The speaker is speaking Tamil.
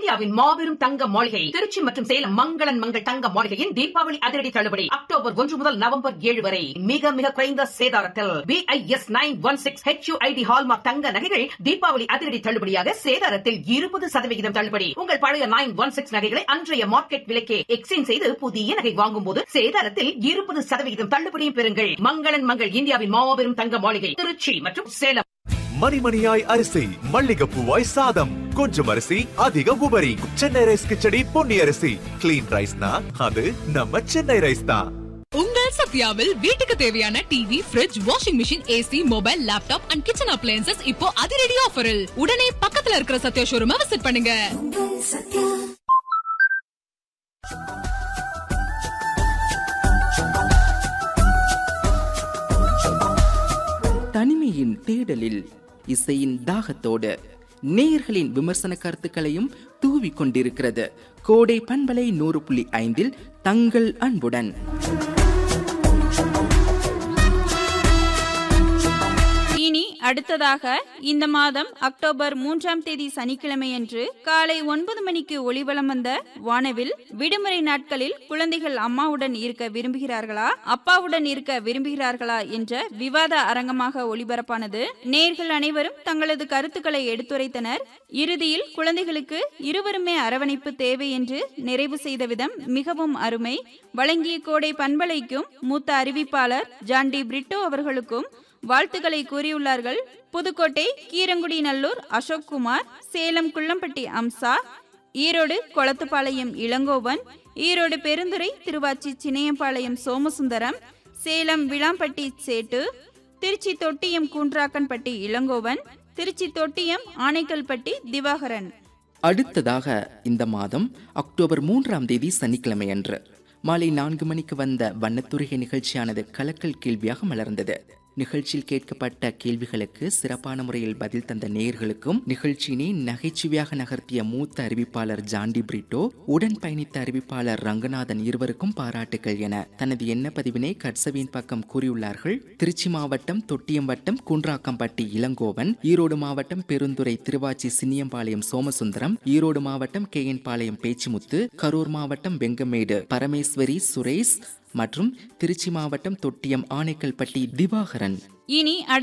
இந்தியாவின் மாபெரும் தங்க மாளிகை திருச்சி மற்றும் சேலம் மங்களன் மங்கள் தங்க மாளிகையின் தீபாவளி அதிரடி தள்ளுபடி அக்டோபர் ஒன்று முதல் நவம்பர் ஏழு வரை மிக மிக குறைந்த சேதாரத்தில் B I S nine one six H U I D hallmark தங்க நகைகள் தீபாவளி அதிரடி தள்ளுபடியாக சேதாரத்தில் இருபது சதவிகிதம் தள்ளுபடி உங்கள் பழைய நைன் ஒன் சிக்ஸ் நகைகளை அன்றைய மார்க்கெட் விலைக்கே எக்ஸ்சேஞ்ச் செய்து புதிய நகை வாங்கும் போது சேதாரத்தில் இருபது சதவிகிதம் தள்ளுபடியும் பெறுங்கள் மங்களன் மங்கள் இந்தியாவின் மாபெரும் தங்க மாளிகை திருச்சி மற்றும் சேலம் மணிமணியாய் அரிசி மல்லிகைப்பூவாய் சாதம் கொஞ்சம் அரிசி அதிக உபரி சென்னை ரைஸ் கிச்சடி பொன்னி அரிசி கிளீன் ரைஸ்னா அது நம்ம சென்னை ரைஸ் தான் உங்கள் சத்யாவில் வீட்டுக்கு தேவையான TV fridge washing machine AC mobile laptop and kitchen appliances இப்போ அதிரடி ஆஃபரில் உடனே பக்கத்துல இருக்கிற சத்யா ஷோரூமை விசிட் பண்ணுங்க தனிமையின் தேடலில் இசையின் தாகத்தோடு நேயர்களின் விமர்சன கருத்துக்களையும் தூவி கொண்டிருக்கிறது கோடை பண்பலை நூறு புள்ளி ஐந்தில் தங்கள் அன்புடன் இனி அடுத்ததாக இந்த மாதம் அக்டோபர் மூன்றாம் தேதி சனிக்கிழமையன்று காலை ஒன்பது மணிக்கு ஒளிவலம் வந்த வானவில் விடுமுறை நாட்களில் குழந்தைகள் அம்மாவுடன் இருக்க விரும்புகிறார்களா அப்பாவுடன் இருக்க விரும்புகிறார்களா என்ற விவாத அரங்கமாக ஒளிபரப்பானது நேர்கள் அனைவரும் தங்களது கருத்துக்களை எடுத்துரைத்தனர் இறுதியில் குழந்தைகளுக்கு இருவருமே அரவணைப்பு தேவை என்று நிறைவு செய்த விதம் மிகவும் அருமை வழங்கிய கோடை பண்பலைக்கும் மூத்த அறிவிப்பாளர் ஜான்டி பிரிட்டோ அவர்களுக்கும் வாழ்த்துக்களை கூறியுள்ளார்கள் புதுக்கோட்டை கீரங்குடி நல்லூர் அசோக் குமார் சேலம் குள்ளம்பட்டி அம்சா ஈரோடு கொளத்துப்பாளையம் இளங்கோவன் ஈரோடு பெருந்துறை திருவாச்சி சின்னையம்பாளையம் சோமசுந்தரம் சேலம் விளாம்பட்டி சேட்டு திருச்சி தொட்டியம் கூன்றாக்கன்பட்டி இளங்கோவன் திருச்சி தொட்டியம் ஆனைக்கல்பட்டி திவாகரன் அடுத்ததாக இந்த மாதம் அக்டோபர் மூன்றாம் தேதி சனிக்கிழமை அன்று மாலை நான்கு மணிக்கு வந்த வண்ணத்துறைகை நிகழ்ச்சியானது கலக்கல் கேள்வியாக மலர்ந்தது நிகழ்ச்சியில் கேட்கப்பட்ட கேள்விகளுக்கு சிறப்பான முறையில் பதில் தந்த நேயர்களுக்கும் நிகழ்ச்சியினை நகைச்சுவையாக நகர்த்திய மூத்த அறிவிப்பாளர் ஜாண்டி பிரிட்டோ உடன் பயணித்த அறிவிப்பாளர் ரங்கநாதன் இருவருக்கும் பாராட்டுகள் என தனது எண்ண பதிவினை கட்சவியின் பக்கம் கூறியுள்ளார்கள் திருச்சி மாவட்டம் தொட்டியம் வட்டம் குன்றாக்கம்பட்டி இளங்கோவன் ஈரோடு மாவட்டம் பெருந்துறை திருவாச்சி சின்னியம்பாளையம் சோமசுந்தரம் ஈரோடு மாவட்டம் கே என் பாளையம் பேச்சிமுத்து கரூர் மாவட்டம் வெங்கமேடு பரமேஸ்வரி சுரேஷ் மற்றும் திருச்சி மாவட்டம் தொட்டியம் ஆனைக்கல்பட்டி திவாகரன் இனி